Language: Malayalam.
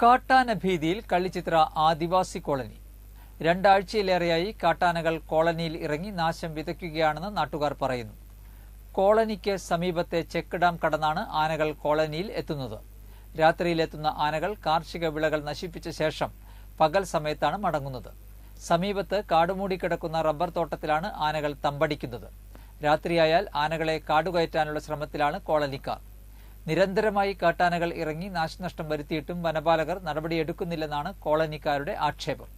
കാട്ടാന ഭീതിയിൽ കള്ളിച്ചിത്ര ആദിവാസി കോളനി രണ്ടാഴ്ചയിലേറെയായി കാട്ടാനകൾ കോളനിയിൽ ഇറങ്ങി നാശം വിതയ്ക്കുകയാണെന്ന് നാട്ടുകാർ പറയുന്നു കോളനിക്ക് സമീപത്തെ ചെക്ക് ഡാം കടന്നാണ് ആനകൾ കോളനിയിൽ എത്തുന്നത് രാത്രിയിലെത്തുന്ന ആനകൾ കാർഷിക വിളകൾ നശിപ്പിച്ച ശേഷം പകൽ സമയത്താണ് മടങ്ങുന്നത് സമീപത്ത് കാടുമൂടി കിടക്കുന്ന റബ്ബർ തോട്ടത്തിലാണ് ആനകൾ തമ്പടിക്കുന്നത് രാത്രിയായാൽ ആനകളെ കാടുകയറ്റാനുള്ള ശ്രമത്തിലാണ് കോളനിക്കാർ നിരന്തരമായി കാട്ടാനകൾ ഇറങ്ങി നാശനഷ്ടം വരുത്തിയിട്ടും വനപാലകർ നടപടിയെടുക്കുന്നില്ലെന്നാണ് കോളനിക്കാരുടെ ആക്ഷേപം